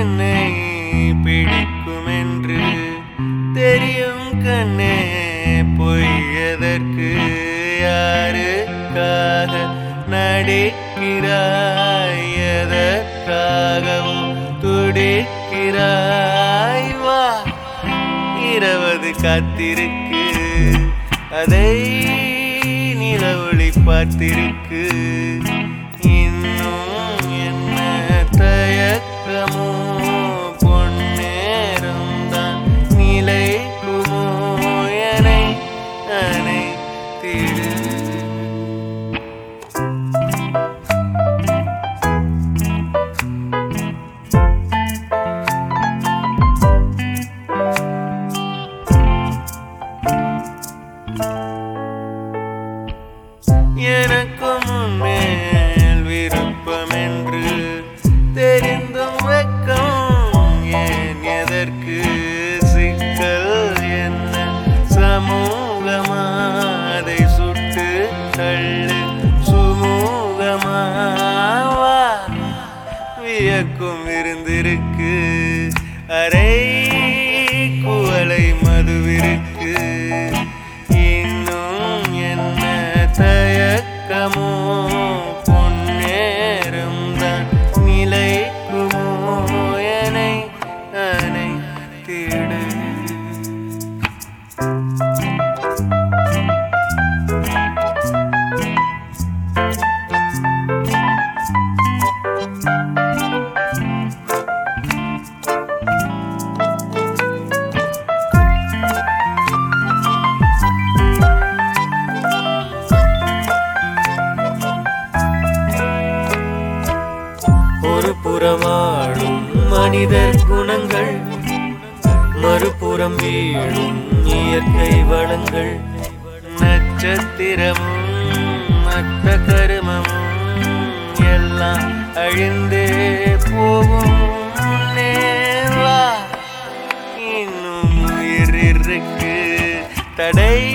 என்னை பிடிக்கும் என்று தெரியும் கண்ணே பொய் எதற்கு யாருக்காக நடிக்கிறாய் எதற்காகவும் துடிக்கிறாய் வா இரவது காத்திருக்கு அதை நிலவொளி பார்த்திருக்கு இன்னும் என்ன தயக்கமோ பொன்னேரம் தான் நிலைக்குமோ எனை அனைத்திடு எனக்கும் உன்மேல் விருப்பம் என்று தெரிந்தும் வெக்கம் ஏன் எதற்கு சிக்கல் என்ன சமூகமா அதை சுட்டு தள்ளு சுமூகமா வா வியக்கும் இருந்திருக்கு அரை குவளை மதுவிருக்கு இன்னும் என்ன தயக்கமோ பொன்னேரம் தான் நிலைக்குமோ எனை அனை தேடு ஒரு புறமாடும் மனிதர் குணங்கள் மறுபுறம் வீழும் இயற்கை வளங்கள் நட்சத்திரமும் மற்ற கருமமும் எல்லாம் அழிந்தே போகும் முன்னே வா இன்னும் உயிர் இருக்கு தடை